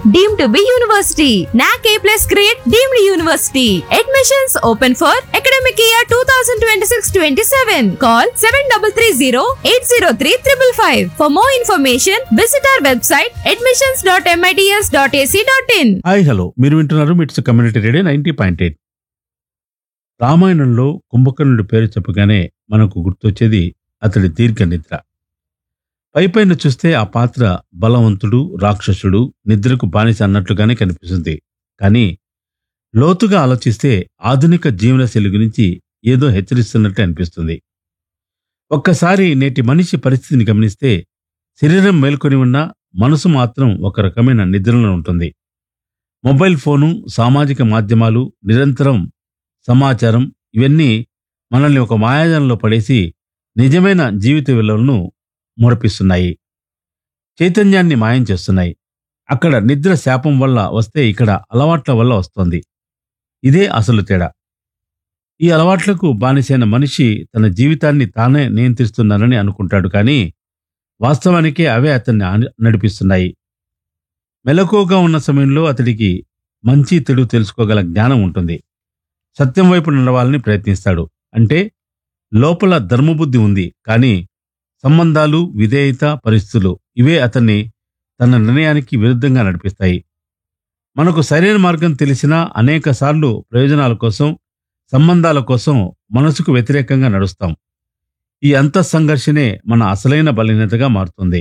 deemed to be university. NAC A plus grade deemed university. Admissions open for academic year 2026-27. Call 7330-803-555. For more information, visit our website admissions.mits.ac.in. Hi hello మీరు వింటున్నారు MITS community radio ninety point eight రామాయణంలో కుంభకర్ణుడి పేరు చెప్పగానే మనకు గుర్తొచ్చేది అతడి దీర్ఘ నిద్ర పైపైన చూస్తే ఆ పాత్ర బలవంతుడు రాక్షసుడు నిద్రకు బానిస అన్నట్లుగానే కనిపిస్తుంది కానీ లోతుగా ఆలోచిస్తే ఆధునిక జీవనశైలి గురించి ఏదో హెచ్చరిస్తున్నట్టు అనిపిస్తుంది ఒక్కసారి నేటి మనిషి పరిస్థితిని గమనిస్తే శరీరం మేల్కొని ఉన్న మనసు మాత్రం ఒక రకమైన నిద్రలో ఉంటుంది మొబైల్ ఫోను సామాజిక మాధ్యమాలు నిరంతరం సమాచారం ఇవన్నీ మనల్ని ఒక మాయాజాలంలో పడేసి నిజమైన జీవిత విలువలను మురపిస్తున్నాయి చైతన్యాన్ని మాయం చేస్తున్నాయి అక్కడ నిద్ర శాపం వల్ల వస్తే ఇక్కడ అలవాట్ల వల్ల వస్తోంది ఇదే అసలు తేడా ఈ అలవాట్లకు బానిసైన మనిషి తన జీవితాన్ని తానే నియంత్రిస్తున్నానని అనుకుంటాడు కానీ వాస్తవానికి అవే అతన్ని ఆని- నడిపిస్తున్నాయి మెలకువగా ఉన్న సమయంలో అతడికి మంచి చెడు తెలుసుకోగల జ్ఞానం ఉంటుంది సత్యం వైపు నడవాలని ప్రయత్నిస్తాడు అంటే లోపల ధర్మబుద్ధి ఉంది కానీ సంబంధాలు విధేయత పరిస్థితులు ఇవే అతన్ని తన నిర్ణయానికి విరుద్ధంగా నడిపిస్తాయి మనకు సరైన మార్గం తెలిసినా అనేక సార్లు ప్రయోజనాల కోసం సంబంధాల కోసం మనసుకు వ్యతిరేకంగా నడుస్తాం ఈ అంత సంఘర్షణే మన అసలైన బలహీనతగా మారుతుంది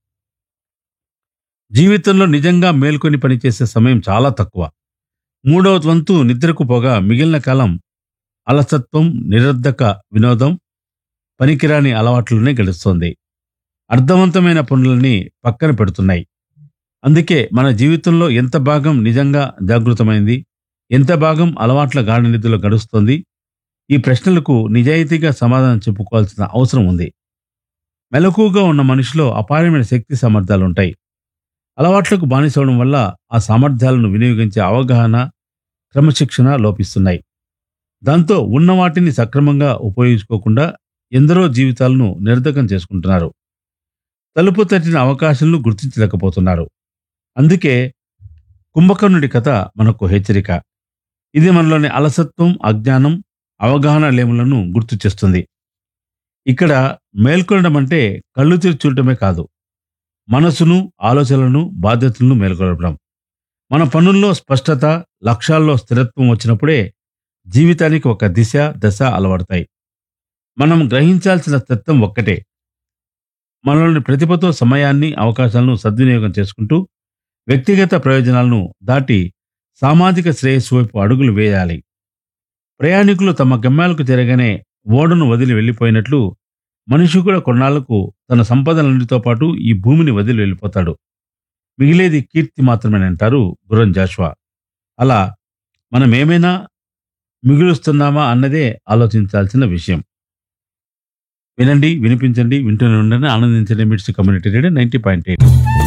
జీవితంలో నిజంగా మేల్కొని పనిచేసే సమయం చాలా తక్కువ మూడవ వంతు నిద్రకు పోగా మిగిలిన కాలం అలసత్వం నిరర్ధక వినోదం పనికిరాని అలవాట్లనే గడుస్తోంది అర్థవంతమైన పనులని పక్కన పెడుతున్నాయి అందుకే మన జీవితంలో ఎంత భాగం నిజంగా జాగృతమైంది ఎంత భాగం అలవాట్ల గాఢ నిధిలో గడుస్తోంది ఈ ప్రశ్నలకు నిజాయితీగా సమాధానం చెప్పుకోవాల్సిన అవసరం ఉంది మెలకువగా ఉన్న మనిషిలో అపారమైన శక్తి సామర్థ్యాలు ఉంటాయి అలవాట్లకు బానిసవడం వల్ల ఆ సామర్థ్యాలను వినియోగించే అవగాహన క్రమశిక్షణ లోపిస్తున్నాయి దాంతో ఉన్న వాటిని సక్రమంగా ఉపయోగించుకోకుండా ఎందరో జీవితాలను నిరర్ధకం చేసుకుంటున్నారు తలుపు తట్టిన అవకాశాలను గుర్తించలేకపోతున్నారు అందుకే కుంభకర్ణుడి కథ మనకు హెచ్చరిక ఇది మనలోని అలసత్వం అజ్ఞానం అవగాహన లేములను గుర్తు చేస్తుంది ఇక్కడ మేల్కొనడం అంటే కళ్ళు తెరిచి చూడటమే కాదు మనసును ఆలోచనలను బాధ్యతలను మేల్కొల్పడం మన పనుల్లో స్పష్టత లక్ష్యాల్లో స్థిరత్వం వచ్చినప్పుడే జీవితానికి ఒక దిశ దశ అలవడతాయి మనం గ్రహించాల్సిన తత్వం ఒక్కటే మనలోని ప్రతిభతో సమయాన్ని అవకాశాలను సద్వినియోగం చేసుకుంటూ వ్యక్తిగత ప్రయోజనాలను దాటి సామాజిక శ్రేయస్సు వైపు అడుగులు వేయాలి ప్రయాణికులు తమ గమ్యాలకు తిరగనే ఓడను వదిలి వెళ్ళిపోయినట్లు మనిషి కూడా కొన్నాళ్లకు తన సంపదలన్నిటితో పాటు ఈ భూమిని వదిలి వెళ్ళిపోతాడు మిగిలేది కీర్తి మాత్రమేనంటారు గురం జాషువా అలా మనం ఏమైనా మిగులుస్తున్నామా అన్నదే ఆలోచించాల్సిన విషయం వినండి వినిపించండి వింటూనే ఉండండి ఆనందించండి MITS community radio ninety point eight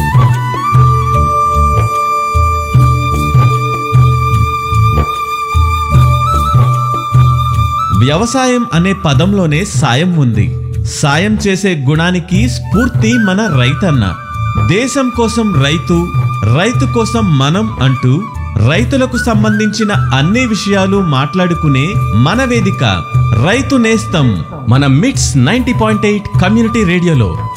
వ్యవసాయం అనే పదంలోనే సాయం ఉంది సాయం చేసే గుణానికి స్ఫూర్తి మన రైతన్న దేశం కోసం రైతు రైతు కోసం మనం అంటూ రైతులకు సంబంధించిన అన్ని విషయాలు మాట్లాడుకునే మన వేదిక రైతు నేస్తం మన మిట్స్ నైంటీ పాయింట్ ఎయిట్ కమ్యూనిటీ రేడియోలో